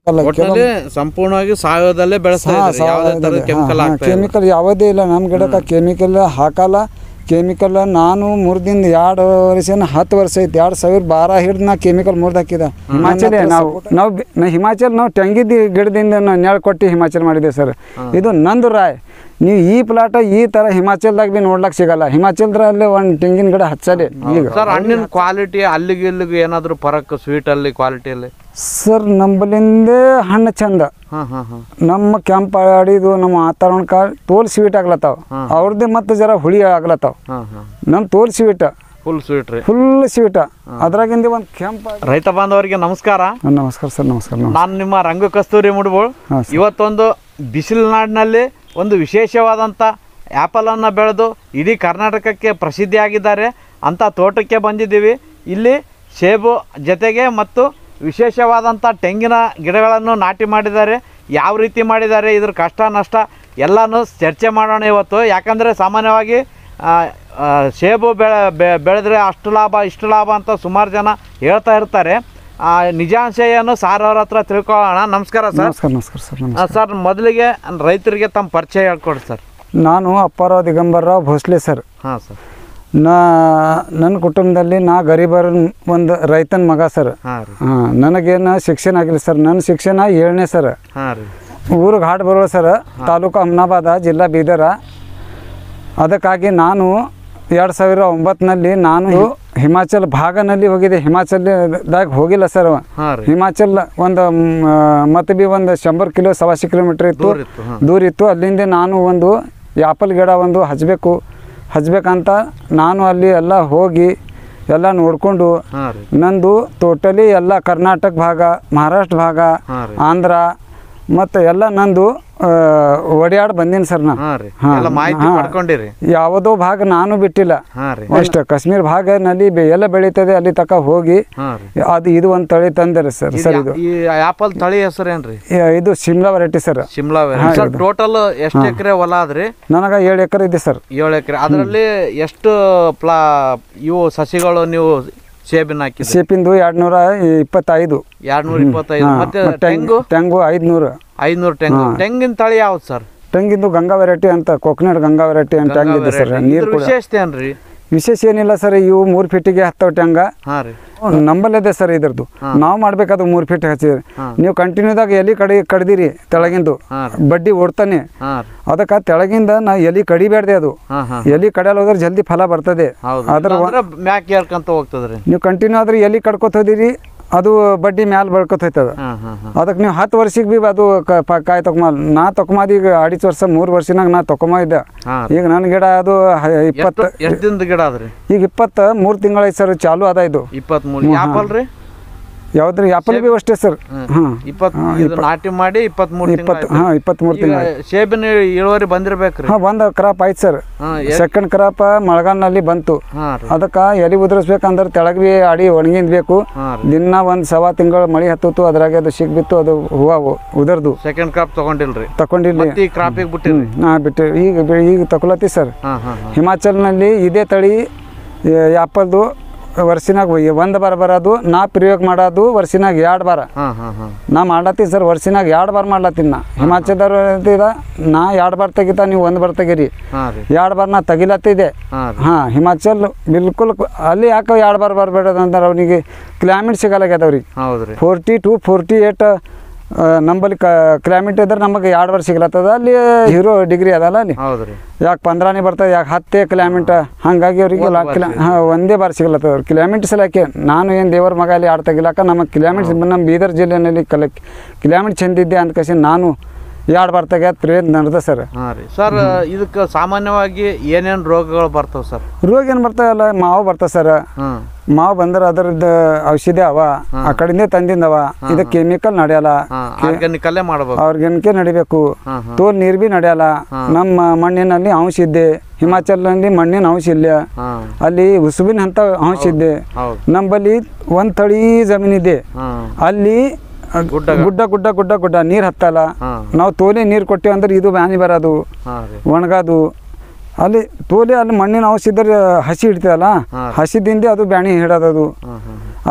ಅಲ್ಲ ಒಟ್ಟಿನಲ್ಲಿ ಸಂಪೂರ್ಣವಾಗಿ ಸಾವಯವದಲ್ಲೇ ಬೆಳೆಸ್ತಾ ಇದ್ದಾರೆ ಯಾವುದೇ ತರದ ಕೆಮಿಕಲ್ ಆಗ್ತಾ ಇಲ್ಲ ಕೆಮಿಕಲ್ ಯಾವುದೇ ಇಲ್ಲ ನಮ್ಮ ಗಿಡಕ್ಕೆ ಕೆಮಿಕಲ್ ಹಾಕಲ್ಲ ಕೆಮಿಕಲ್ ನಾನು ಮುರಿದಿಂದ ಎರಡು ವರ್ಷ ಹತ್ತು ವರ್ಷ ಐತಿ ಎರಡು ಸಾವಿರ ಬಾರ ಹಿಡ್ದು ನಾ ಕೆಮಿಕಲ್ ಮುರ್ದು ಹಾಕಿದ ಹಿಮಾಚಲ ನಾವು ನಾವು ಬಿ- ನಾ ಹಿಮಾಚಲ್ ನಾವು ಟೆಂಗಿದ್ದ ಗಿಡದಿಂದ ನಾವು ನೆಳ ಕೊಟ್ಟು ಹಿಮಾಚಲ್ ಮಾಡಿದ್ದೇವೆ ಸರ್ ಇದು ನಂದು ರಾಯ್ ನೀವು ಈ ಪ್ಲಾಟ ಈ ಥರ ಹಿಮಾಚಲ್ದಾಗ ಭೀ ನೋಡ್ಲಕ್ಕೆ ಸಿಗಲ್ಲ ಹಿಮಾಚಲದಲ್ಲಿ ಒಂದು ತೆಂಗಿನ ಗಿಡ ಹಚ್ಚಲಿ ಈಗ ಸರ್ ಹಣ್ಣಿನ ಕ್ವಾಲಿಟಿ ಅಲ್ಲಿಗೆ ಇಲ್ಲಿಗೆ ಏನಾದ್ರು ಫರಕ್ ಸ್ವೀಟ್ ಅಲ್ಲಿ ಕ್ವಾಲಿಟಿಯಲ್ಲಿ ಸರ್ ನಂಬಲಿಂದೇ ಹಣ್ಣು ಚಂದ ಹಾಂ ಹಾಂ ಹಾಂ ನಮ್ಮ ಕೆಂಪ್ ಆಡಿದು ನಮ್ಮ ವಾತಾವರಣಕ್ಕೆ ತೋಲ್ ಸ್ವೀಟ್ ಆಗ್ಲತ್ತಾವ ಅವ್ರದ್ದೇ ಮತ್ತೆ ಜರ ಹುಳಿ ಆಗ್ಲತ್ತಾವ ಹಾಂ ಹಾಂ ನಮ್ಮ ತೋಲ್ ಸ್ವೀಟ್ ಫುಲ್ ಸ್ವೀಟ್ ರೀ ಫುಲ್ ಸ್ವೀಟ್ ಅದ್ರಾಗಿಂದ ಒಂದು ಕೆಂಪ್ ರೈತ ಬಾಂಧವರಿಗೆ ನಮಸ್ಕಾರ ನಮಸ್ಕಾರ ಸರ್ ನಮಸ್ಕಾರ ನಮಸ್ಕಾರ ನಾನು ನಿಮ್ಮ ರಂಗು ಕಸ್ತೂರಿ ಮುಡ್ಬೋಳ್ ಹಾಂ ಇವತ್ತೊಂದು ಬಿಸಿಲು ನಾಡಿನಲ್ಲಿ ಒಂದು ವಿಶೇಷವಾದಂಥ ಆ್ಯಪಲನ್ನು ಬೆಳೆದು ಇಡೀ ಕರ್ನಾಟಕಕ್ಕೆ ಪ್ರಸಿದ್ಧಿಯಾಗಿದ್ದಾರೆ ಅಂಥ ತೋಟಕ್ಕೆ ಬಂದಿದ್ದೀವಿ ಇಲ್ಲಿ ಸೇಬು ಜೊತೆಗೆ ಮತ್ತು ವಿಶೇಷವಾದಂಥ ತೆಂಗಿನ ಗಿಡಗಳನ್ನು ನಾಟಿ ಮಾಡಿದ್ದಾರೆ ಯಾವ ರೀತಿ ಮಾಡಿದ್ದಾರೆ ಇದ್ರ ಕಷ್ಟ ನಷ್ಟ ಎಲ್ಲನೂ ಚರ್ಚೆ ಮಾಡೋಣ ಇವತ್ತು ಯಾಕಂದರೆ ಸಾಮಾನ್ಯವಾಗಿ ಆ, ಆ, ಸೇಬು ಬೆಳೆ ಬೆ- ಬೆಳೆದ್ರೆ ಅಷ್ಟು ಲಾಭ ಇಷ್ಟು ಲಾಭ ಅಂತ ಸುಮಾರು ಜನ ಹೇಳ್ತಾ ಇರ್ತಾರೆ ಆ, ನಿಜಾಂಶ ಏನು ಸಾರ್ ಅವ್ರ ಹತ್ರ ತಿಳ್ಕೊಳ್ಳೋಣ ನಮಸ್ಕಾರ ಸರ್ ನಮಸ್ಕಾರ ನಮಸ್ಕಾರ ಸರ್ ಆ, ನಮಸ್ಕಾರ ಸರ್ ಮೊದಲಿಗೆ ರೈತರಿಗೆ ತಮ್ಮ ಪರಿಚಯ ಹೇಳ್ಕೊಡಿ ಸರ್ ನಾನು ಅಪ್ಪಾರಾವ್ ದಿಗಂಬರ್ರಾವ್ ಭೋಸ್ಲೆ ಸರ್ ಹಾಂ ಸರ್ ನಾ ನನ್ನ ಕುಟುಂಬದಲ್ಲಿ ನಾ ಗರೀಬರ ಒಂದು ರೈತನ ಮಗ ಸರ್ ಹಾಂ ರೀ ಹಾಂ ನನಗೇನು ಶಿಕ್ಷಣ ಆಗಿಲ್ಲ ಸರ್ ನನ್ನ ಶಿಕ್ಷಣ ಏಳನೇ ಸರ್ ಹಾಂ ರೀ ಊರು ಘಾಟ್ ಬರೋಳ ಸರ್ ತಾಲೂಕು ಅಹಮದಾಬಾದ ಜಿಲ್ಲಾ ಬೀದರ ಅದಕ್ಕಾಗಿ ನಾನು ಎರಡು ಸಾವಿರ ಒಂಬತ್ತನಲ್ಲಿ ನಾನು ಹಿಮಾಚಲ್ ಭಾಗನಲ್ಲಿ ಹೋಗಿದ್ದೆ ಹಿಮಾಚಲದಾಗ ಹೋಗಿಲ್ಲ ಸರ್ ಹಾಂ ರೀ ಹಿಮಾಚಲ್ ಒಂದು ಮತ್ತೆ ಬಿ ಒಂದು ಶಂಬರ್ ಕಿಲೋ ಸವಾಸಿ ಕಿಲೋಮೀಟ್ರ್ ಇತ್ತು ದೂರ ಇತ್ತು ಹಾಂ ದೂರ ಇತ್ತು ಅಲ್ಲಿಂದ ನಾನು ಒಂದು ಆ್ಯಪಲ್ ಗಿಡ ಒಂದು ಹಚ್ಚಬೇಕು ಹಚ್ಬೇಕಂತ ನಾನು ಅಲ್ಲಿ ಎಲ್ಲ ಹೋಗಿ ಎಲ್ಲ ನೋಡಿಕೊಂಡು ಹಾಂ ರೀ ನಂದು ಟೋಟಲಿ ಎಲ್ಲ ಕರ್ನಾಟಕ ಭಾಗ ಮಹಾರಾಷ್ಟ್ರ ಭಾಗ ಹಾಂ ರೀ ಆಂಧ್ರ ಮತ್ತು ಎಲ್ಲ ನಂದು ಒಡೆಯಾಡ್ ಬಂದೀನಿ ಸರ್ ನಾ ಹಾಂ ರೀ ಹಾಂ, ಎಲ್ಲ ಮಾಹಿತಿ ಹಾಂ. ಪಡ್ಕೊಂಡಿರಿ ಯಾವುದೋ ಭಾಗ ನಾನು ಬಿಟ್ಟಿಲ್ಲ ಹಾಂ ರೀ ಅಷ್ಟು ಕಾಶ್ಮೀರ್ ಭಾಗನಲ್ಲಿ ಬೆ- ಎಲ್ಲ ಬೆಳೀತದೆ ಅಲ್ಲಿ ತನಕ ಹೋಗಿ ಹಾಂ ರೀ ಅದು ಇದು ಒಂದು ತಳಿ ತಂದರೆ ಸರ್ ಸರ್ ಇದು ಈ ಆ್ಯಪಲ್ ತಳಿ ಹೆಸರೇನ್ರಿ ಇ- ಇದು Shimla variety sir Shimla variety sir total ಎಷ್ಟು ಎಕರೆ ಹೊಲ ಅದ್ರಿ ನನಗೆ ಏಳು ಎಕರೆ ಇದೆ ಸರ್ ಏಳು ಎಕರೆ ಅದರಲ್ಲಿ ಎಷ್ಟು ಪ್ಲಾ ಇವು ಸಸಿಗಳು ನೀವು ಸೇಬಿನ ಹಾಕಿದ್ರಿ ಸೇಪಿಂದು ಎರಡು ನೂರ ಇಪ್ಪತ್ತೈದು ಎರಡ್ನೂರ ಇಪ್ಪತ್ತೈದು ಹಾಂ, ಮತ್ತೆ ಮತ್ತೆ ತೆಂಗು ತೆಂಗು ಐದುನೂರು ಐನೂರು ತೆಂಗು ತೆಂಗಿನ ತಳಿ ಯಾವ್ದು ಸರ್ ತೆಂಗಿಂದು ಗಂಗಾ ವೆರೈಟಿ ಅಂತ ಕೋಕೋನಟ್ ಗಂಗಾ ವೆರೈಟಿ ಅಂತ ಟೆಂಗ್ ಇದೆ ಸರ್ ನೀರು ಕೂಡ ವಿಶೇಷತೆ ಏನ್ರಿ ವಿಶೇಷ ಏನಿಲ್ಲ ಸರ್ ಇವು ಮೂರು ಫೀಟಿಗೆ ಹತ್ತವ ಟೆಂಗ ಹಾಂ ರೀ ನಂಬಲ್ಲದೆ ಸರ್ ಇದ್ರದ್ದು ನಾವು ಮಾಡ್ಬೇಕಾದ್ರೆ ಮೂರು ಫೀಟ್ ಹಚ್ಚಿದ್ರಿ ಹಾಂ. ನೀವು ಕಂಟಿನ್ಯೂದಾಗ ಎಲಿ ಕಡಿ ಕಡ್ದಿರಿ ತೆಳಗಿಂದು ಹಾಂ ಬಡ್ಡಿ ಓಡ್ತಾನೆ ಹಾಂ ರೀ ಅದಕ್ಕೆ ತೆಳಗಿಂದ ನಾ ಎಲಿ ಕಡಿಬೇಡ್ದೆ ಅದು ಹಾಂ ಹಾಂ ಎಲಿ ಕಡಿಯಲ್ಲ ಹೋದ್ರೆ ಜಲ್ದಿ ಫಲ ಬರ್ತದೆ ಹೌದು ಅದ್ರ ಅಂದ್ರೆ ಮ್ಯಾಕ್ ಏರ್ಕಂತ ಹೋಗ್ತದ್ರಿ ನೀವು ಕಂಟಿನ್ಯೂ ಆದ್ರೆ ಎಲಿ ಕಡ್ಕೊತ ಹೋದಿರಿ ಅದು ಬಡ್ಡಿ ಮ್ಯಾಲ ಬೆಳ್ಕೊತ ಹೋಯ್ತದ ಹಾಂ ಹಾಂ ಹಾಂ ಅದಕ್ಕೆ ನೀವು ಹತ್ತು ವರ್ಷಕ್ಕೆ ಬಿ ಅದು ಕ- ಪ- ಕಾಯಿ ತಕೊಂಬ ನಾ ತಕೊಂಬದ ಈಗ ಅಡಿಚ್ ವರ್ಷ ಮೂರು ವರ್ಷನಾಗ ನಾ ತಕೊಂಬ ಇದ್ದೆ ಹಾಂ ಈಗ ನನ್ನ ಗಿಡ ಅದು ಹ- ಇಪ್ಪತ್ತು ಎಷ್ಟು ಎಷ್ಟು ದಿನದ ಗಿಡ ಅದ್ರಿ ಈಗ ಇಪ್ಪತ್ತು ಮೂರು ತಿಂಗಳೈತೆ ಸರ್ ಚಾಲು ಅದ ಇದು ಇಪ್ಪತ್ಮೂರು ಆಪಲ್ ರೀ ಯಾವ್ದ್ರಿ ಆ್ಯಪಲ್ ಬಿ ಅಷ್ಟೇ ಸರ್ ಹಾಂ ಇಪ್ಪತ್ ಇದು ನಾಟಿ ಮಾಡಿ ಇಪ್ಪತ್ಮೂರು ಇಪ್ಪತ್ತು ತಿಂಗಳು ಹಾಂ ಇಪ್ಪತ್ತ್ಮೂರು ತಿಂಗಳು ಸೇಬಿನ ಇಳುವರಿ ಬಂದಿರ್ಬೇಕ್ರಿ ಹಾಂ ಒಂದು ಕ್ರಾಪ್ ಆಯ್ತು ಸರ್ ಹಾಂ ಸೆಕೆಂಡ್ ಕ್ರಾಪ್ ಮಳೆಗಾಲನಲ್ಲಿ ಬಂತು ಹಾಂ ರೀ ಅದಕ್ಕೆ ಎಲಿ ಉದುರಿಸ್ಬೇಕಂದ್ರೆ ತೆಳಗ್ ಬಿ ಅಡಿ ಒಣಗಿಂದ ಬೇಕು ಹಾಂ ರೀ ದಿನ ಒಂದು ಸವಾ ತಿಂಗಳು ಮಳೆ ಹತ್ತಿತ್ತು ಅದ್ರಾಗೆ ಅದು ಸಿಗ್ಬಿತ್ತು ಅದು ಹೂವು ಉದರ್ದು ಸೆಕೆಂಡ್ ಕ್ರಾಪ್ ತಗೊಂಡಿಲ್ರಿ ತಕೊಂಡಿಲ್ಲಿ ಮತ್ತೆ ಈ ಕ್ರಾಪಿಗೆ ಬಿಟ್ಟಿರಿ ಹಾಂ ಬಿಟ್ಟು ಈಗ ಬೆ- ಈಗ ತಗೊಳತಿ ಸರ್ ಹಾಂ ಹಾಂ ಹಾಂ ಹಿಮಾಚಲ್ನಲ್ಲಿ ಇದೇ ತಳಿ ಆ್ಯಪಲ್ದು ವರ್ಷಿನಾಗ ಒಂದು ಬಾರ ಬರೋದು ನಾ ಪ್ರಯೋಗ ಮಾಡೋದು ವರ್ಷಿನಾಗ ಎರಡು ಬಾರ ಹಾಂ ಹಾಂ ಹಾಂ ನಾ ಮಾಡ್ಲತ್ತೀನಿ ಸರ್ ವರ್ಷಿನಾಗ ಎರಡು ಬಾರ್ ಮಾಡ್ಲತ್ತೀನಿ ನಾ ಹಿಮಾಚಲದವ್ರು ಇದ ನಾ ಎರಡು ಬಾರ್ ತೆಗಿತಾ ನೀವು ಒಂದು ಬಾರ್ ತೆಗೀರಿ ಹಾಂ ರೀ ಎರಡು ಬಾರ್ ನಾ ತೆಗಿಲತ್ತಿದ್ದೆ ಹಾಂ ರೀ ಹಾಂ ಹಿಮಾಚಲ್ ಬಿಲ್ಕುಲ್ ಕು- ಅಲ್ಲಿ ಯಾಕೆ ಎರಡು ಬಾರ್ ಬರಬೇಡದು ಅಂದ್ರೆ ಅವನಿಗೆ ಕ್ಲೈಮೇಟ್ ಸಿಗಲ್ಲಾಗ್ಯದ ಅವ್ರಿಗೆ ಹೌದ್ರಿ ಫೋರ್ಟಿ ಟು ಫೋರ್ಟಿ ಏಟ್ ನಂಬಲ್ಲಿ ಕ ಕ್ಲೈಮೇಟ್ ಇದ್ರೆ ನಮಗೆ ಎರಡು ವರ್ಷ ಸಿಗ್ಲತ್ತದ ಅಲ್ಲಿ ಹೀರೋ ಡಿಗ್ರಿ ಅದಲ್ಲ ಅಲ್ಲಿ ಹೌದ್ರಿ ಯಾಕೆ ಪಂದ್ರಾನೇ ಬರ್ತದೆ ಯಾಕೆ ಹತ್ತೇ ಕ್ಲೈಮೇಟ್ ಹಾಗಾಗಿ ಅವರಿಗೆ ಕಿಲ ಹಾಂ ಒಂದೇ ಬಾರ್ ಸಿಗ್ಲತ್ತದ ಅವ್ರು ಕ್ಲೈಮೇಟ್ ಸಲಕ್ಕೆ ನಾನು ಏನು ದೇವರ ಮಗ ಅಲ್ಲಿ ಆಡ್ ತೆಗಿಲಕ್ಕ ನಮ್ಮ ಕ್ಲೈಮೇಟ್ ನಮ್ಮ ಬೀದರ್ ಜಿಲ್ಲೆಯಲ್ಲಿ ಕಲ ಕ್ಲೈಮೇಟ್ ಚೆಂದಿದ್ದೆ ಅಂತ ಕಸಿ ನಾನು ಎರಡು ಬಾರ್ ತೆಗ್ಯಾದ ಪ್ರಯತ್ನ ನಡೆದ ಸರ್ ಹಾಂ ರೀ ಸರ್ ಇದಕ್ಕೆ ಸಾಮಾನ್ಯವಾಗಿ ಏನೇನು ರೋಗಗಳು ಬರ್ತಾವೆ ಸರ್ ರೋಗ ಏನು ಬರ್ತಾವಲ್ಲ ಮಾವು ಬರ್ತದೆ ಸರ್ ಹಾಂ ಮಾವು ಬಂದ್ರೆ ಅದರದ್ದು ಔಷಧಿ ಅವ ಆ ಕಡೆಯಿಂದ ತಂದಿಂದವ ಇದು ಕೆಮಿಕಲ್ ನಡೆಯಲ್ಲ ಹಾಂ ಆರ್ಗ್ಯಾನಿಕಲ್ಲೇ ಮಾಡ್ಬೇಕು ಆರ್ಗ್ಯಾನಿಕೆ ನಡಿಬೇಕು ಹಾಂ ಹಾಂ ತೋಲ್ ನೀರು ಭೀ ನಡೆಯಲ್ಲ ನಮ್ಮ ಮಣ್ಣಿನಲ್ಲಿ ಅಂಶ ಇದೆ ಹಿಮಾಚಲನಲ್ಲಿ ಮಣ್ಣಿನ ಅಂಶ ಇಲ್ಲ ಹಾಂ ಅಲ್ಲಿ ಉಸುಬಿನ ಅಂತ ಅಂಶ ಇದೆ ಹೌದು ನಂಬಲ್ಲಿ ಒಂದು ತಳಿ ಜಮೀನಿದೆ ಹಾಂ ಅಲ್ಲಿ ಅಹ್, ಗುಡ್ಡ ಗುಡ್ಡ ಗುಡ್ಡ ಗುಡ್ಡ ಗುಡ್ಡ ನೀರು ಹತ್ತಲ್ಲ ಹಾಂ ನಾವು ತೋಲೆ ನೀರು ಕೊಟ್ಟೇವೆ ಅಂದ್ರೆ ಇದು ಬ್ಯಾನಿ ಬರೋದು ಹಾಂ ರೀ ಒಣಗೋದು ಅಲ್ಲಿ ತೋಲೆ ಅಲ್ಲಿ ಮಣ್ಣಿನ ಅಂಶ ಇದ್ರೆ ಹಸಿ ಹಿಡಿತದಲ್ಲ ಹಾಂ. ಹಸಿದಿಂದ ಅದು ಬ್ಯಾಣಿ ಹಿಡೋದದು ಹಾಂ ಹಾಂ ಅದಕ್ಕೆ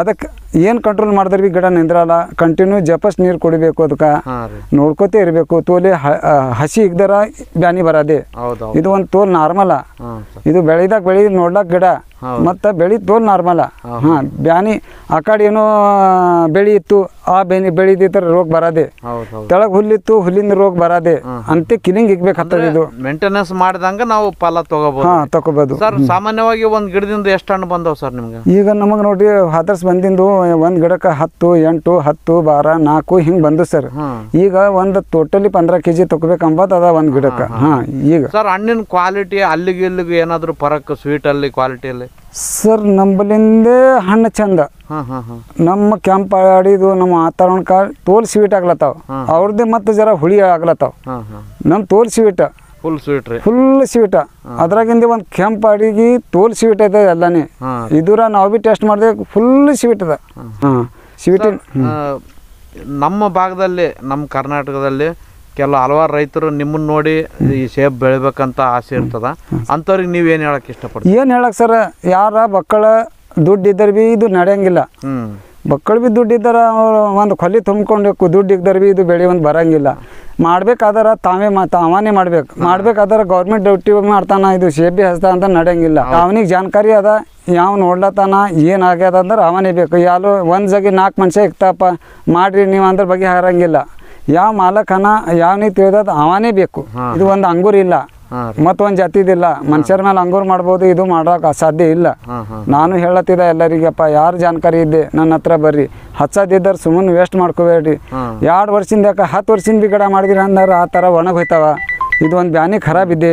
ಏನು ಕಂಟ್ರೋಲ್ ಮಾಡಿದ್ರೆ ಭೀ ಗಿಡ ನಿಂದ್ರಲ್ಲ ಕಂಟಿನ್ಯೂ ಜಪಸ್ ನೀರು ಕುಡಿಬೇಕು ಅದಕ್ಕೆ ಹಾಂ ರೀ ನೋಡ್ಕೋತೇ ಇರಬೇಕು ತೋಲೆ ಹ- ಆ, ಹಸಿ ಇಗ್ದರ ಬ್ಯಾನಿ ಬರದೆ ಹೌದು ಹೌದು ಇದು ಒಂದು ತೋಲ್ ನಾರ್ಮಲ ಹಾಂ ಸರ್ ಇದು ಬೆಳೆದಾಗ ಬೆಳಿ ನೋಡ್ಲಾಕ ಗಿಡ ಹೌದು. ಮತ್ತು ಬೆಳಿ ತೋಲ್ ನಾರ್ಮಲ ಹಾಂ ಬ್ಯಾನಿ ಆ ಕಡೆ ಏನೋ ಬೆಳಿ ಇತ್ತು ಆ ಬೆನಿ ಬೆಳಿದಿತ್ತರ ರೋಗ ಬರದೆ ಹೌದು ಹೌದು ತೆಳಗ್ ಹುಲ್ಲಿತ್ತು ಹುಲ್ಲಿಂದ ರೋಗ ಬರದೆ ಅಂತೆ ಕಿಲಿಂಗ್ ಇಕ್ಬೇಕಾಗ್ತದೆ ಇದು ಮೇಂಟೆನೆನ್ಸ್ ಮಾಡಿದಂಗ ನಾವು ಫಲ ತಗೋಬಹುದು ಹಾಂ ತಗೋಬೋದು ಸರ್ ಸಾಮಾನ್ಯವಾಗಿ ಒಂದ್ ಗಿಡದಿಂದ ಎಷ್ಟು ಹಣ್ಣು ಬಂದವು ಸರ್ ನಿಮ್ಗೆ ಈಗ ನಮಗೆ ನೋಡಿ ಹದರ್ಸ್ ಬಂದಿಂದು ಒಂದು ಗಿಡಕ್ಕೆ ಹತ್ತು ಎಂಟು ಹತ್ತು ಬಾರ ನಾಲ್ಕು ಹಿಂಗೆ ಬಂದು ಸರ್ ಹ್ಮ್ ಈಗ ಒಂದು ಟೋಟಲಿ ಪಂದ್ರ ಕೆ ಜಿ ತೊಗೋಬೇಕಂಬದು ಅದ ಒಂದು ಗಿಡಕ್ಕೆ ಹಾಂ ಈಗ ಸರ್ ಹಣ್ಣಿನ ಕ್ವಾಲಿಟಿ ಅಲ್ಲಿಗೆ ಇಲ್ಲಿಗೆ ಏನಾದ್ರು ಫರಕ್ ಸ್ವೀಟ್ ಅಲ್ಲಿ ಕ್ವಾಲಿಟಿಯಲ್ಲಿ ಸರ್ ನಂಬಲಿಂದೇ ಹಣ್ಣು ಚಂದ ಹಾಂ ಹಾಂ ಹಾಂ ನಮ್ಮ ಕ್ಯಾಂಪ್ ಆಡಿದು ನಮ್ಮ ವಾತಾವರಣಕ್ಕೆ ತೋಲ್ ಸ್ವೀಟ್ ಆಗ್ಲತ್ತಾವ ಅವ್ರದ್ದೇ ಮತ್ತೆ ಜರ ಹುಳಿ ಆಗ್ಲತ್ತಾವ ಹಾಂ ಹಾಂ ನಮ್ಮ ತೋಲ್ ಸ್ವೀಟ್ ಫುಲ್ ಸ್ವೀಟ್ ರೀ ಫುಲ್ ಸ್ವೀಟ ಅದ್ರಾಗಿಂದ ಒಂದು ಕೆಂಪು ಅಡಿಗೆ ತೋಲ್ ಸ್ವೀಟ್ ಐತೆ ಎಲ್ಲನೇ ಹಾಂ ಇದರ ನಾವು ಭೀ ಟೆಸ್ಟ್ ಮಾಡಿದೆ ಫುಲ್ ಸ್ವೀಟ್ ಅದ ಹಾಂ ಸ್ವೀಟಿನ ಆ, ನಮ್ಮ ಭಾಗದಲ್ಲಿ ನಮ್ಮ ಕರ್ನಾಟಕದಲ್ಲಿ ಕೆಲ ಹಲವಾರು ರೈತರು ನಿಮ್ಮನ್ನ ನೋಡಿ ಈ ಸೇಬ್ ಬೆಳಿಬೇಕಂತ ಆಸೆ ಇರ್ತದ ಅಂಥವ್ರಿಗೆ ನೀವೇನು ಹೇಳಕ್ ಇಷ್ಟಪಡ್ತೀವಿ ಏನು ಹೇಳಕ್ ಸರ್ ಯಾರ ಮಕ್ಕಳ ದುಡ್ಡು ಇದ್ದರೆ ಭೀ ಇದು ನಡೆಯಂಗಿಲ್ಲ ಹ್ಮ್ ಮಕ್ಕಳು ಭೀ ದುಡ್ಡು ಇದ್ದಾರ ಒಂದು ಕೊಲ್ಲಿ ತುಂಬ್ಕೊಂಡು ದುಡ್ಡು ಇದ್ದರ ಭೀ ಇದು ಬೆಳೆ ಒಂದು ಬರಂಗಿಲ್ಲ ಮಾಡ್ಬೇಕಾದ್ರೆ ತಾವೇ ಮಾ ತಾವನೇ ಮಾಡ್ಬೇಕು ಮಾಡ್ಬೇಕಾದ್ರೆ ಗೌರ್ಮೆಂಟ್ ಡ್ಯೂಟಿ ಮಾಡ್ತಾನ ಇದು ಸೇಬಿ ಹಸ್ತ ಅಂತ ನಡೆಯಂಗಿಲ್ಲ ಅವನಿಗೆ ಜಾನಕಾರಿ ಅದ ಯಾವ ನೋಡ್ಲತ್ತಾನ ಏನು ಆಗ್ಯದ ಅಂದ್ರೆ ಅವನೇ ಬೇಕು ಯಾರು ಒಂದು ಜಾಗ ನಾಲ್ಕು ಮನುಷ್ಯ ಇಕ್ತಪ್ಪ ಮಾಡ್ರಿ ನೀವು ಅದ್ರ ಬಗ್ಗೆ ಹಾರಂಗಿಲ್ಲ ಯಾವ ಮಾಲಕನ ಯಾವನಿಗೆ ತಿಳಿದದ ಅವನೇ ಬೇಕು ಇದು ಒಂದು ಅಂಗೂರ್ ಇಲ್ಲ ಹಾಂ ಮತ್ತೊಂದು ಜಾತಿದಿಲ್ಲ ಮನುಷ್ಯರ ಮೇಲೆ ಅಂಗೂರ್ ಮಾಡ್ಬೋದು ಇದು ಮಾಡೋಕೆ ಅಸಾಧ್ಯ ಇಲ್ಲ ಹಾಂ ಹಾಂ ನಾನು ಹೇಳತ್ತಿದ್ದೆ ಎಲ್ಲರಿಗಪ್ಪ ಯಾರು ಜಾನಕಾರಿ ಇದ್ದೆ ನನ್ನ ಹತ್ರ ಬರ್ರಿ ಹಚ್ಚದಿದ್ದಾರೆ ಸುಮ್ಮನೆ ವೇಸ್ಟ್ ಮಾಡ್ಕೋಬೇಡ್ರಿ ಹಾಂ ಎರಡು ವರ್ಷದಿಂದ ಯಾಕೆ ಹತ್ತು ವರ್ಷದಿಂದ ಬಿ ಗಿಡ ಮಾಡಿದ್ರಿ ಅಂದ್ರೆ ಆ ಥರ ಒಣಗಿ ಹೋಯ್ತಾವ ಇದು ಒಂದು ಬ್ಯಾನಿ ಖರಾಬ್ ಇದೆ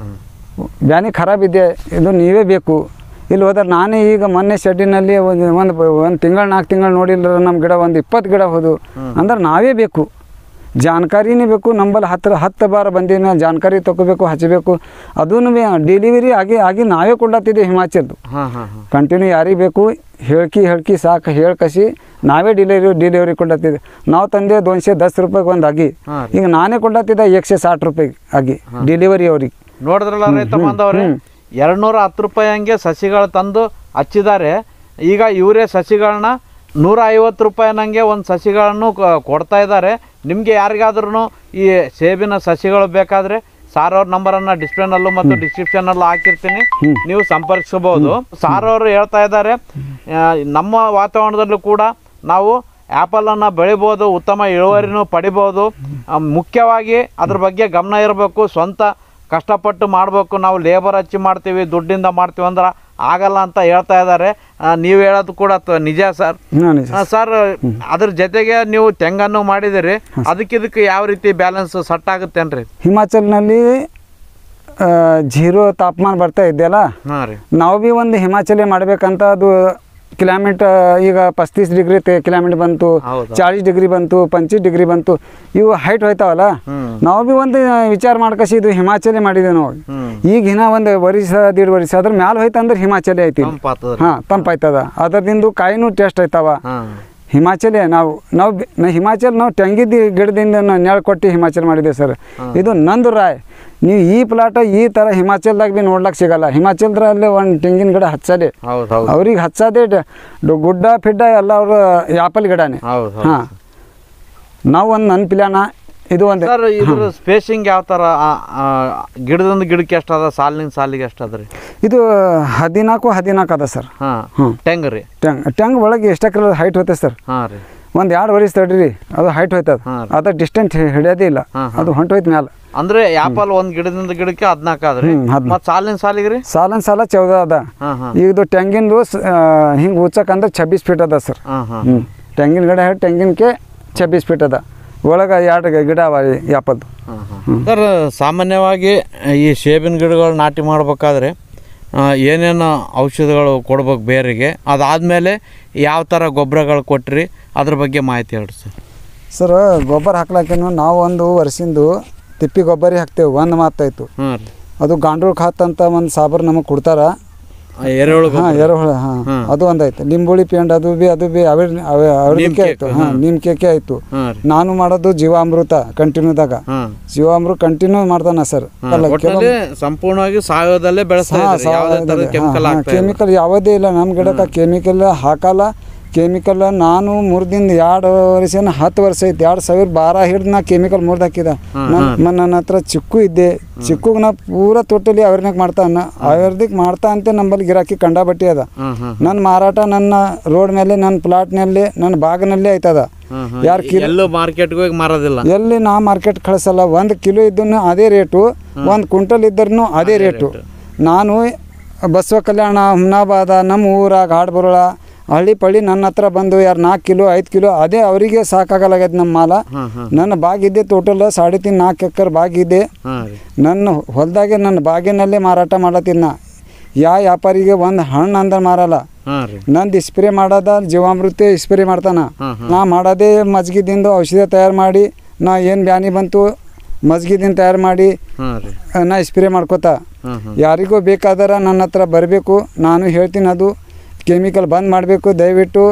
ಬ್ಯಾನಿ ಖರಾಬ್ ಇದೆ ಇದು ನೀವೇ ಬೇಕು ಇಲ್ಲಿ ಹೋದ್ರೆ ನಾನೇ ಈಗ ಮೊನ್ನೆ ಶೆಡ್ಡಿನಲ್ಲಿ ಒಂದು ಒಂದು ಒಂದು ತಿಂಗಳು ನಾಲ್ಕು ತಿಂಗಳು ನೋಡಿಲ್ಲ ನಮ್ಮ ಗಿಡ ಒಂದು ಇಪ್ಪತ್ತು ಗಿಡ ಹೋದು ಅಂದ್ರೆ ನಾವೇ ಬೇಕು ಜಾನಕಾರಿನೇ ಬೇಕು ನಂಬಲ್ಲಿ ಹತ್ತಿರ ಹತ್ತು ಬಾರ ಬಂದಿನ ಜಾನಕಾರಿ ತೊಗೋಬೇಕು ಹಚ್ಚಬೇಕು ಅದೂ ಡೆಲಿವರಿ ಆಗಿ ಆಗಿ ನಾವೇ ಕೊಡ್ಲತ್ತಿದ್ದೀವಿ ಹಿಮಾಚಲ್ದು ಹಾಂ ಹಾಂ ಹಾಂ ಕಂಟಿನ್ಯೂ ಯಾರಿಗೆ ಬೇಕು ಹೇಳ್ಕಿ ಹೇಳ್ಕಿ ಸಾಕು ಹೇಳ್ಕಸಿ ನಾವೇ ಡಿಲಿವರಿ ಡಿಲಿವರಿ ಕೊಡ್ಲತ್ತಿದ್ದೆ ನಾವು ತಂದೆ ದೋನ್ಶೆ ದಸ್ ರೂಪಾಯಿಗೆ ಒಂದು ಆಗಿ ಹಾಂ ಈಗ ನಾನೇ ಕೊಡ್ಲತ್ತಿದ್ದೆ ಏಕ್ಶೆ ಸಾठ ರೂಪಾಯಿಗೆ ಆಗಿ ಡಿಲಿವರಿ ಅವ್ರಿಗೆ ನೋಡಿದ್ರಲ್ಲ ರೈತ ಬಾಂಧವ್ರೆ ಎರಡ್ನೂರ ಹತ್ತು ರೂಪಾಯಿ ಹಂಗೆ ಸಸಿಗಳು ತಂದು ಹಚ್ಚಿದ್ದಾರೆ ಈಗ ಇವರೇ ಸಸಿಗಳನ್ನ ನೂರ ಐವತ್ತು ರೂಪಾಯಿ ನಂಗೆ ಒಂದು ಸಸಿಗಳನ್ನು ಕ- ಕೊಡ್ತಾ ಇದ್ದಾರೆ ನಿಮಗೆ ಯಾರಿಗಾದ್ರೂ ಈ ಸೇಬಿನ ಸಸಿಗಳು ಬೇಕಾದರೆ ಸಾರ್ ಅವ್ರ ನಂಬರನ್ನು ಡಿಸ್ಪ್ಲೇನಲ್ಲೂ ಮತ್ತು ಡಿಸ್ಕ್ರಿಪ್ಷನಲ್ಲೂ ಹಾಕಿರ್ತೀನಿ ನೀವು ಸಂಪರ್ಕಿಸಬಹುದು ಸಾರ್ ಅವರು ಹೇಳ್ತಾ ಇದ್ದಾರೆ ಆ, ನಮ್ಮ ವಾತಾವರಣದಲ್ಲೂ ಕೂಡ ನಾವು ಆ್ಯಪಲನ್ನು ಬೆಳಿಬೋದು ಉತ್ತಮ ಇಳುವರಿನೂ ಪಡಿಬೋದು ಆ, ಮುಖ್ಯವಾಗಿ ಅದ್ರ ಬಗ್ಗೆ ಗಮನ ಇರಬೇಕು ಸ್ವಂತ ಕಷ್ಟಪಟ್ಟು ಮಾಡಬೇಕು ನಾವು ಲೇಬರ್ ಹಚ್ಚಿ ಮಾಡ್ತೀವಿ ದುಡ್ಡಿಂದ ಮಾಡ್ತೀವಿ ಅಂದ್ರೆ ಆಗಲ್ಲ ಅಂತ ಹೇಳ್ತಾ ಇದ್ದಾರೆ ನೀವು ಹೇಳೋದು ಕೂಡ ತ- ನಿಜ ಸರ್ ಹಾಂ ನಿಜ ಆ, ಸರ್ ಅದ್ರ ಜೊತೆಗೆ ನೀವು ತೆಂಗನ್ನು ಮಾಡಿದಿರಿ ಅದಕ್ಕಿದಕ್ಕೆ ಯಾವ ರೀತಿ ಬ್ಯಾಲೆನ್ಸ್ ಸಟ್ ಆಗುತ್ತೇನ್ರಿ ಹಿಮಾಚಲ್ನಲ್ಲಿ ಜೀರೋ ತಾಪಮಾನ ಬರ್ತಾ ಇದೆಯಲ್ಲ ಹಾಂ ರೀ ನಾವು ಭೀ ಒಂದು ಹಿಮಾಚಲಿ ಮಾಡ್ಬೇಕಂತ ಅದು ಕ್ಲೈಮೇಟ್ ಈಗ ಪಸ್ತೀಸ್ ಡಿಗ್ರಿ ಕ್ಲೈಮೇಟ್ ಬಂತು ಹೌದು. ಚಾಳೀಸ್ ಡಿಗ್ರಿ ಬಂತು ಪಂಚೀಸ್ ಡಿಗ್ರಿ ಬಂತು ಇವು ಹೈಟ್ ಹೋಯ್ತಾವಲ್ಲ ಹ್ಮ್. ನಾವು ಭೀ ಒಂದು ವಿಚಾರ ಮಾಡ್ಕಸಿ ಇದು ಹಿಮಾಚಲಿ ಮಾಡಿದ್ದೇವೆ ನಾವು ಹ್ಮ್ ಈಗ ಇನ್ನ ಒಂದು ವರ್ಷ ದೀಡ್ ವರ್ಷ ಅದ್ರ ಮ್ಯಾಲ ಹೋಯ್ತಂದ್ರೆ ಹಿಮಾಚಲಿ ಐತಿ ತಂಪಾತದ್ರಿ ಹಾಂ ತಂಪಾಯ್ತದ ಅದರದಿಂದ ಕಾಯಿನೂ ಟೇಸ್ಟ್ ಆಯ್ತಾವ ಹಾಂ ಹಿಮಾಚಲಿ ನಾವು ನಾವು ಬೆ- ನಾ ಹಿಮಾಚಲ್ ನಾವು ತೆಂಗಿದ್ದ ಗಿಡದಿಂದ ನಾವು ನೆಳ ಕೊಟ್ಟು ಹಿಮಾಚಲ್ ಮಾಡಿದ್ದೇವೆ ಸರ್ ಇದು ನಂದು ರಾಯ್ ನೀವು ಈ ಪ್ಲಾಟ ಈ ಥರ ಹಿಮಾಚಲ್ದಾಗ ಭೀ ನೋಡ್ಲಕ್ಕೆ ಸಿಗಲ್ಲ ಹಿಮಾಚಲ್ದ್ರಲ್ಲಿ ಒಂದು ತೆಂಗಿನ ಗಿಡ ಹಚ್ಚದೆ ಹೌದು ಹೌದು ಅವ್ರಿಗೆ ಹಚ್ಚದೆ ಡ- ಡು- ಗುಡ್ಡ ಪಿಡ್ಡ ಎಲ್ಲ ಅವರು ಆಪಲ್ ಗಿಡನೇ ಹೌದು ಹೌದು ಹಾಂ ನಾವು ಒಂದು ನನ್ನ ಪ್ಲಾನ ಇದು ಒಂದು ಸರ್ ಇದ್ರ ಸ್ಪೇಸಿಂಗ್ ಯಾವ ಥರ ಆ, ಆ, ಗಿಡದಿಂದ ಗಿಡಕ್ಕೆ ಎಷ್ಟು ಅದ ಸಾಲಿನ ಸಾಲಿಗೆ ಎಷ್ಟು ಅದ ರೀ ಇದು ಹದಿನಾಲ್ಕು ಹದಿನಾಲ್ಕು ಅದ ಸರ್ ಹಾಂ ಹ್ಮ್. ಟೆಂಗ್ ರೀ ಟ್ಯಾಂಗ್ ಟ್ಯಾಂಗ್ ಒಳಗೆ ಎಷ್ಟಕ್ಕೆ ಹೈಟ್ ಹೋಯ್ತದೆ ಸರ್ ಹಾಂ ರೀ ಒಂದು ಎರಡು ವರ್ಷ ತಡ್ರಿ ಅದು ಹೈಟ್ ಹೋಯ್ತದ ಹಾಂ. ಅದು ಡಿಸ್ಟೆನ್ಸ್ ಹಿಡಿಯೋದೇ ಇಲ್ಲ ಹಾಂ, ಅದು ಹೊಂಟೋಯ್ತು ಮ್ಯಾಲೆ ಅಂದ್ರೆ ಆಪಲ್ ಒಂದ್ ಗಿಡದಿಂದ ಗಿಡಕ್ಕೆ ಹದಿನಾಲ್ಕು ಅದ್ರಿ ಹ್ಮ್, ಹದ್ನಾಲ್ಕು. ಮತ್ ಸಾಲಿನ ಸಾಲಿಗೆ ರೀ ಸಾಲನ್ ಸಾಲ ಚೌದ ಅದ ಹಾಂ ಹಾಂ ಇದು ತೆಂಗಿನದು ಹಿಂಗೆ ಉಚ್ಚಕಂದ್ರೆ ಛಬ್ಬೀಸ್ ಫೀಟ್ ಅದ ಸರ್ ಹಾಂ ಹಾಂ ಹ್ಞೂ ತೆಂಗಿನ ಗಿಡ ಹೇಳಿ ತೆಂಗಿನಕ್ಕೆ ಛಬ್ಬೀಸ್ ಫೀಟ್ ಅದ ಒಳಗೆ ಎರಡು ಗಿಡ ಅವ ಯಾಪದ್ದು ಸರ್ ಸಾಮಾನ್ಯವಾಗಿ ಈ ಸೇಬಿನ ಗಿಡಗಳು ನಾಟಿ ಮಾಡ್ಬೇಕಾದ್ರೆ ಆ, ಏನೇನು ಔಷಧಿಗಳು ಕೊಡ್ಬೇಕು ಬೇರಿಗೆ ಅದಾದಮೇಲೆ ಯಾವ ಥರ ಗೊಬ್ಬರಗಳು ಕೊಟ್ರಿ ಅದ್ರ ಬಗ್ಗೆ ಮಾಹಿತಿ ಹೇಳ್ರಿ ಸರ್ ಸರ್ ಗೊಬ್ಬರ ಹಾಕ್ಲಾಕೇನು ನಾವು ಒಂದು ವರ್ಷಿಂದು ತಿಪ್ಪಿ ಗೊಬ್ಬರ ಹಾಕ್ತೇವೆ ಒಂದು ಮಾತಾಯ್ತು ಹಾಂ ರೀ ಅದು ಗಾಂಡ್ರು ಖಾತ್ ಅಂತ ಒಂದು ಸಾಬರ್ ನಮಗೆ ಕೊಡ್ತಾರ ಆ, ಎರೆಹುಳು ಹಾಂ ಗೊಬ್ಬರ. ಎರೆಹುಳ ಹಾಂ ಹ್ಮ್. ಅದು ಒಂದಾಯ್ತು ಲಿಂಬುಳಿ ಪೇಂಡ್ ಅದು ಬಿ ಅದು ಬಿ ಅವೇ ಅವ್ರದಕ್ಕೆ ನೀಮ್ ಆಯ್ತು ಕೇಕ್, ಹಾಂ ಹ್ಮ್. ನಿಮ್ ಕೇಕೆ ಆಯ್ತು ಹಾಂ ರೀ ನಾನು ಮಾಡೋದು ಜೀವಾಮೃತ ಕಂಟಿನ್ಯೂದಾಗ ಹಾಂ ಜೀವಾಮೃತ ಕಂಟಿನ್ಯೂ ಮಾಡ್ತಾನ ಸರ್ ಅಲ್ಲ ಒಟ್ಟಿನಲ್ಲಿ ಸಂಪೂರ್ಣವಾಗಿ ಸಾವಯವದಲ್ಲೇ ಬೆಳೆಸ್ತಾ ಇದ್ದೀರಿ ಯಾವುದೇ ಥರದ ಕೆಮಿಕಲ್ ಆಗ್ತಾ ಇಲ್ಲ ಕೆಮಿಕಲ್ ಯಾವುದೇ ಇಲ್ಲ ನಮ್ಮ ಗಿಡಕ್ಕೆ ಕೆಮಿಕಲ್ ಹಾಕಲ್ಲ ಕೆಮಿಕಲ್ ನಾನು ಮುರಿದಿಂದ ಎರಡು ವರ್ಷ ಹತ್ತು ವರ್ಷ ಐತಿ ಎರಡು ಸಾವಿರ ಬಾರ ಹಿಡ್ದು ನಾ ಕೆಮಿಕಲ್ ಮುರ್ದು ಹಾಕಿದ ನನ್ನ ನನ್ನ ಹತ್ರ ಚಿಕ್ಕು ಇದ್ದೆ ಚಿಕ್ಕಗೆ ನಾ ಪೂರ ಟೋಟಲಿ ಅವ್ರನಾಗ ಮಾಡ್ತಾನ ಆಯುರ್ವೇದಿಕ್ ಮಾಡ್ತಾ ಅಂತ ನಂಬಲ್ಲಿ ಗಿರಾಕಿ ಕಂಡಾಬಟ್ಟಿ ಅದ ಹ್ಮ್ ಹ್ಮ್ ನನ್ನ ಮಾರಾಟ ನನ್ನ ರೋಡ್ ಮೇಲೆ ನನ್ನ ಪ್ಲಾಟ್ನಲ್ಲಿ ನನ್ನ ಬಾಗಿನಲ್ಲಿ ಆಯ್ತದ ಹ್ಮ್ ಹ್ಮ್ ಯಾರು ಕಿ ಎಲ್ಲೂ ಮಾರ್ಕೆಟ್ಗೆ ಹೋಗಿ ಮಾರೋದಿಲ್ಲ ಎಲ್ಲಿ ನಾ ಮಾರ್ಕೆಟ್ ಕಳಿಸಲ್ಲ ಒಂದು ಕಿಲೋ ಇದ್ದನ್ನು ಅದೇ ರೇಟು ಒಂದು ಕ್ವಿಂಟಲ್ ಇದ್ರೂ ಅದೇ ರೇಟು ನಾನು ಬಸವ ಕಲ್ಯಾಣ ಹುಮ್ನಾಬಾದ ನಮ್ಮ ಊರ ಗಾಡ್ಬರೋಳ ಹಳ್ಳಿ ಪಳ್ಳಿ ನನ್ನ ಹತ್ರ ಬಂದು ಯಾರು ನಾಲ್ಕು ಕಿಲೋ ಐದು ಕಿಲೋ ಅದೇ ಅವರಿಗೆ ಸಾಕಾಗಲಾಗೈತೆ ನಮ್ಮ ಮಾಲ ಹ್ಮ್ ಹ್ಮ್ ನನ್ನ ಬಾಗಿದ್ದೆ ಟೋಟಲ್ ಸಾಡೆ ತಿನ್ ನಾಲ್ಕು ಎಕರೆ ಬಾಗಿದ್ದೆ ಹಾಂ ರೀ ನನ್ನ ಹೊಲದಾಗೆ ನನ್ನ ಬಾಗಿನಲ್ಲೇ ಮಾರಾಟ ಮಾಡತ್ತೀನಿ ನಾ ಯಾವ ವ್ಯಾಪಾರಿಗೆ ಒಂದು ಹಣ್ಣು ಅಂದ್ರೆ ಮಾರಲ್ಲ ಹಾಂ ರೀ ನಂದು ಸ್ಪ್ರೇ ಮಾಡೋದ ಜೀವಾಮೃತ ಸ್ಪ್ರೇ ಮಾಡ್ತಾನ ಹ್ಮ್ ಹ್ಮ್ ನಾ ಮಾಡೋದೇ ಮಜ್ಗಿದಿಂದ ಔಷಧ ತಯಾರು ಮಾಡಿ ನಾ ಏನು ಬ್ಯಾನಿ ಬಂತು ಮಜ್ಗಿದಿಂದ ತಯಾರು ಮಾಡಿ ಹಾಂ ರೀ ಆ, ನಾ ಸ್ಪ್ರೇ ಮಾಡ್ಕೋತ ಹ್ಮ್ ಹ್ಮ್ ಯಾರಿಗೂ ಬೇಕಾದ್ರೆ ನನ್ನ ಹತ್ರ ಬರಬೇಕು ನಾನು ಹೇಳ್ತೀನಿ ಅದು ಕೆಮಿಕಲ್ ಬಂದ್ ಮಾಡಬೇಕು ದಯವಿಟ್ಟು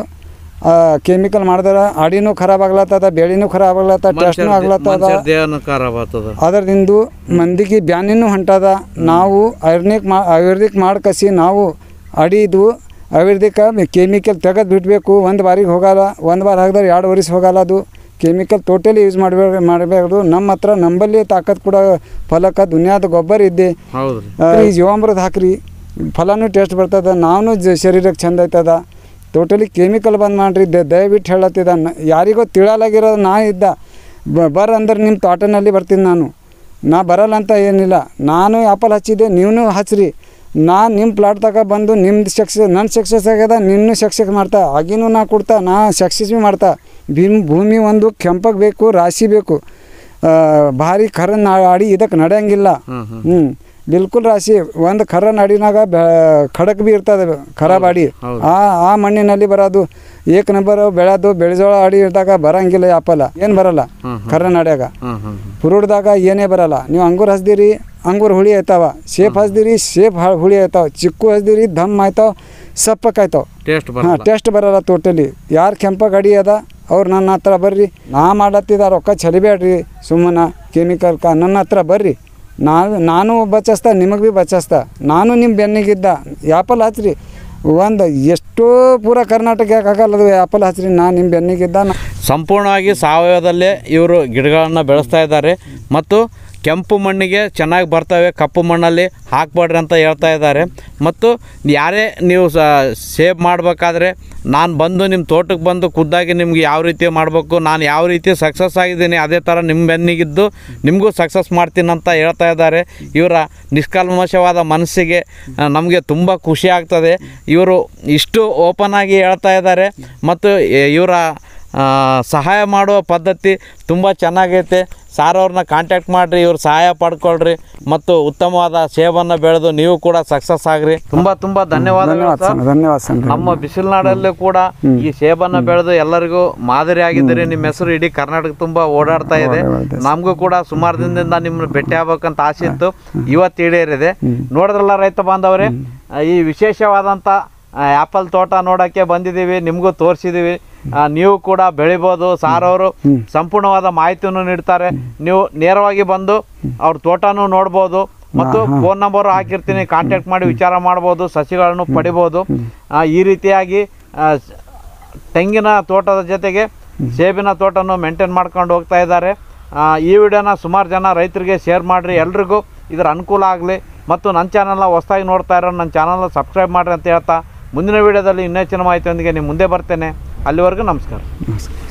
ಕೆಮಿಕಲ್ ಮಾಡಿದ್ರೆ ಅಡಿನೂ ಖರಾಬ್ ಆಗ್ಲತ್ತದ ಬೆಳೆನೂ ಖರಾಬ್ ಆಗ್ಲತ್ತ ಟೆಸ್ಟ್ನೂ ಆಗ್ಲತ್ತದ ಮನುಷ್ಯರ ದೇಹನ ಖರಾಬ್ ಆಗ್ತದ ಅದರಿಂದ ಮಂದಿಗೆ ಬ್ಯಾನಿನೂ ಹೊಂಟದ ನಾವು ಆಯುರ್ವೇದಿಕ್ ಮಾ ಆಯುರ್ವೇದಿಕ್ ಮಾಡ್ಕಸಿ ನಾವು ಅಡಿದು ಆಯುರ್ವೇದಿಕ ಕೆಮಿಕಲ್ ತೆಗೆದು ಬಿಡಬೇಕು ಒಂದು ಬಾರಿಗೆ ಹೋಗಲ್ಲ ಒಂದು ಬಾರ ಹಾಕಿದ್ರೆ ಎರಡು ವರ್ಷ ಹೋಗಲ್ಲ ಅದು ಕೆಮಿಕಲ್ ಟೋಟಲಿ ಯೂಸ್ ಮಾಡಬೇಕು ಮಾಡಬೇಕು ನಮ್ಮ ಹತ್ರ ನಂಬಲ್ಲಿ ತಾಕತ್ ಕೂಡ ಫಲಕ ದುನಿಯಾದ ಗೊಬ್ಬರ ಇದ್ದೆ ಹೌದು ರೀ ಆ, ಈ ಜೀವಾಮೃತ ಹಾಕ್ರಿ ಫಲನೂ ಟೇಸ್ಟ್ ಬರ್ತದ ನಾವು ಜ ಶರೀರಕ್ಕೆ ಚಂದ ಐತದ ಟೋಟಲಿ ಕೆಮಿಕಲ್ ಬಂದ್ ಮಾಡ್ರಿ ದ- ದಯವಿಟ್ಟು ಹೇಳತ್ತಿದ ನ- ಯಾರಿಗೋ ತಿಳಲಾಗಿರೋದು ನಾ ಇದ್ದ ಬ- ಬರ ಅಂದ್ರೆ ನಿಮ್ಮ ತೋಟನಲ್ಲಿ ಬರ್ತೀನಿ ನಾನು ನಾ ಬರಲ್ಲ ಅಂತ ಏನಿಲ್ಲ ನಾನು ಆಪಲ್ ಹಚ್ಚಿದ್ದೆ ನೀವು ಹಚ್ಚ್ರಿ ನಾ ನಿಮ್ಮ ಪ್ಲಾಟ್ ತಗ ಬಂದು ನಿಮ್ದು ಸಕ್ಸಸ್ ನನ್ನ ಸಕ್ಸಸ್ ಆಗ್ಯದ ನಿನ್ನೂ ಸಕ್ಸಸ್ ಮಾಡ್ತಾ ಆಗಿನೂ ನಾ ಕೊಡ್ತಾ ನಾ ಸಕ್ಸಸ್ ಭೀ ಮಾಡ್ತಾ ಭೀಮ್ ಭೂಮಿ ಒಂದು ಕೆಂಪಗೆ ಬೇಕು ರಾಶಿ ಬೇಕು ಆ, ಭಾರಿ ಖರ ಆಡಿ ಇದಕ್ಕೆ ನಡೆಯಂಗಿಲ್ಲ ಹ್ಮ್ ಹ್ಮ್ ಹ್ಞೂ ಬಿಲ್ಕುಲ್ ರಾಶಿ ಒಂದು ಖರ ನಾಡಿನಾಗ ಬೆ ಖಡಕ್ ಬಿ ಇರ್ತದೆ ಖರ ಬಾಡಿ ಹೌದು. ಆ ಆ ಮಣ್ಣಿನಲ್ಲಿ ಬರೋದು ಏಕ್ ನಂಬರ್ ಬೆಳೆದು ಬೆಳೆಜೋಳ ಆಡಿ ಇದ್ದಾಗ ಬರಂಗಿಲ್ಲ ಆಪಲ ಏನು ಬರಲ್ಲ ಹ್ಮ್ ಖರ ನಾಡ್ಯಾಗ ಹ್ಮ್ ಹ್ಮ್ ಫ್ರೂಟ್ದಾಗ ಏನೇ ಬರಲ್ಲ ನೀವು ಅಂಗೂರ್ ಹಚ್ದಿರಿ ಅಂಗೂರ್ ಹುಳಿ ಆಯ್ತಾವ ಸೇಫ್ ಹಚ್ದಿರಿ ಸೇಫ್ ಹುಳಿ ಆಯ್ತಾವ ಚಿಕ್ಕು ಹಚ್ದಿರಿ ದಮ್ ಆಯ್ತಾವ ಸಪ್ಪಕ್ಕೆ ಆಯ್ತಾವ ಟೇಸ್ಟ್ ಹಾಂ ಬರಲ್ಲ ಟೆಸ್ಟ್ ಬರಲ್ಲ ಟೋಟಲಿ ಯಾರು ಕೆಂಪ ಗಡಿ ಅದ ಅವ್ರು ನನ್ನ ಹತ್ರ ಬರ್ರಿ ನಾ ಮಾಡತ್ತಿದ ರೊಕ್ಕ ಚಲಿಬೇಡ್ರಿ ಸುಮ್ಮನೆ ಕೆಮಿಕಲ್ಕ ನನ್ನ ಹತ್ರ ಬರ್ರಿ ನಾನು ನಾನು ಬಚ್ಚಿಸ್ತಾ ನಿಮಗೆ ಭೀ ಬಚ್ಚಿಸ್ತಾ ನಾನು ನಿಮ್ಮ ಬೆನ್ನಿಗಿದ್ದ ಆ್ಯಪಲ್ ಹಚ್ರಿ ಒಂದು ಎಷ್ಟೋ ಪೂರ ಕರ್ನಾಟಕ ಯಾಕೆ ಆಗಲ್ಲ ಅದು ಆ್ಯಪಲ್ ಹಚ್ರಿ ನಾನು ನಿಮ್ಮ ಬೆನ್ನಿಗಿದ್ದ ನಾ- ಸಂಪೂರ್ಣವಾಗಿ ಸಾವಯವದಲ್ಲೇ ಇವರು ಗಿಡಗಳನ್ನು ಬೆಳೆಸ್ತಾ ಇದ್ದಾರೆ ಮತ್ತು ಕೆಂಪು ಮಣ್ಣಿಗೆ ಚೆನ್ನಾಗಿ ಬರ್ತವೆ ಕಪ್ಪು ಮಣ್ಣಲ್ಲಿ ಹಾಕ್ಬೇಡ್ರಿ ಅಂತ ಹೇಳ್ತಾ ಇದ್ದಾರೆ ಮತ್ತು ಯಾರೇ ನೀವು ಸ ಸೇವ್ ಮಾಡಬೇಕಾದ್ರೆ ನಾನು ಬಂದು ನಿಮ್ಮ ತೋಟಕ್ಕೆ ಬಂದು ಖುದ್ದಾಗಿ ನಿಮ್ಗೆ ಯಾವ ರೀತಿ ಮಾಡಬೇಕು ನಾನು ಯಾವ ರೀತಿ ಸಕ್ಸಸ್ ಆಗಿದ್ದೀನಿ ಅದೇ ಥರ ನಿಮ್ಮ ಬೆನ್ನಿಗಿದ್ದು ನಿಮಗೂ ಸಕ್ಸಸ್ ಮಾಡ್ತೀನಿ ಅಂತ ಹೇಳ್ತಾ ಇದ್ದಾರೆ ಇವರ ನಿಷ್ಕಲ್ಮಶವಾದ ಮನಸ್ಸಿಗೆ ನಮಗೆ ತುಂಬ ಖುಷಿ ಆಗ್ತದೆ ಇವರು ಇಷ್ಟು ಓಪನ್ ಆಗಿ ಹೇಳ್ತಾ ಇದ್ದಾರೆ ಮತ್ತು ಎ- ಇವರ ಆ, ಸಹಾಯ ಮಾಡುವ ಪದ್ಧತಿ ತುಂಬ ಚೆನ್ನಾಗೈತೆ ಸಾರ್ ಅವ್ರನ್ನ ಕಾಂಟ್ಯಾಕ್ಟ್ ಮಾಡಿರಿ ಇವ್ರು ಸಹಾಯ ಪಡ್ಕೊಳ್ರಿ ಮತ್ತು ಉತ್ತಮವಾದ ಸೇಬನ್ನು ಬೆಳೆದು ನೀವು ಕೂಡ ಸಕ್ಸಸ್ ಆಗ್ರಿ ತುಂಬ ತುಂಬ ಧನ್ಯವಾದ ಸರ್ ಧನ್ಯವಾದ ಸರ್ ನಮ್ಮ ಬಿಸಿಲ್ನಾಡಲ್ಲೂ ಕೂಡ ಈ ಸೇಬನ್ನ ಬೆಳೆದು ಎಲ್ಲರಿಗೂ ಮಾದರಿ ಆಗಿದ್ದೀರಿ ನಿಮ್ಮ ಹೆಸರು ಇಡೀ ಕರ್ನಾಟಕ ತುಂಬಾ ಓಡಾಡ್ತಾ ಇದೆ ಓಡಾಡ್ತಾ ನಮಗೂ ಕೂಡ ಸುಮಾರು ದಿನದಿಂದ ನಿಮ್ಮನ್ನ ಭೇಟಿ ಆಗ್ಬೇಕಂತ ಆಸೆ ಇತ್ತು ಇವತ್ತು ಈಡೇರಿದೆ ನೋಡಿದ್ರಲ್ಲ ರೈತ ಬಾಂಧವರೇ ಈ ವಿಶೇಷವಾದಂಥ ಆ್ಯಪಲ್ ತೋಟ ನೋಡೋಕ್ಕೆ ಬಂದಿದ್ದೀವಿ ನಿಮಗೂ ತೋರಿಸಿದ್ದೀವಿ ನೀವು ಕೂಡ ಬೆಳಿಬೋದು ಸಾರ್ ಅವರು ಸಂಪೂರ್ಣವಾದ ಮಾಹಿತಿಯನ್ನು ನೀಡ್ತಾರೆ ನೀವು ನೇರವಾಗಿ ಬಂದು ಅವ್ರ ತೋಟನೂ ನೋಡ್ಬೋದು ಮತ್ತು ಫೋನ್ ನಂಬರ್ ಹಾಕಿರ್ತೀನಿ ಕಾಂಟ್ಯಾಕ್ಟ್ ಮಾಡಿ ವಿಚಾರ ಮಾಡ್ಬೋದು ಸಸಿಗಳನ್ನು ಪಡಿಬೋದು ಆ, ಈ ರೀತಿಯಾಗಿ ಆ, ಸ್- ತೆಂಗಿನ ತೋಟದ ಜೊತೆಗೆ ಸೇಬಿನ ತೋಟವನ್ನು ಮೇಂಟೈನ್ ಮಾಡ್ಕೊಂಡು ಹೋಗ್ತಾ ಇದ್ದಾರೆ ಆ, ಈ ವಿಡಿಯೋನ ಸುಮಾರು ಜನ ರೈತರಿಗೆ ಶೇರ್ ಮಾಡಿರಿ ಎಲ್ರಿಗೂ ಇದರ ಅನುಕೂಲ ಆಗಲಿ ಮತ್ತು ನನ್ನ ಚಾನಲ್ನ ಹೊಸದಾಗಿ ನೋಡ್ತಾ ಇರೋ ನನ್ನ ಚಾನಲ್ನ ಸಬ್ಸ್ಕ್ರೈಬ್ ಮಾಡಿರಿ ಅಂತ ಹೇಳ್ತಾ ಮುಂದಿನ ವಿಡಿಯೋದಲ್ಲಿ ಇನ್ನೂ ಹೆಚ್ಚಿನ ಮಾಹಿತಿಯೊಂದಿಗೆ ನಿಮ್ಮ ಮುಂದೆ ಬರ್ತೇನೆ ಅಲ್ಲಿವರೆಗೂ ನಮಸ್ಕಾರ ನಮಸ್ಕಾರ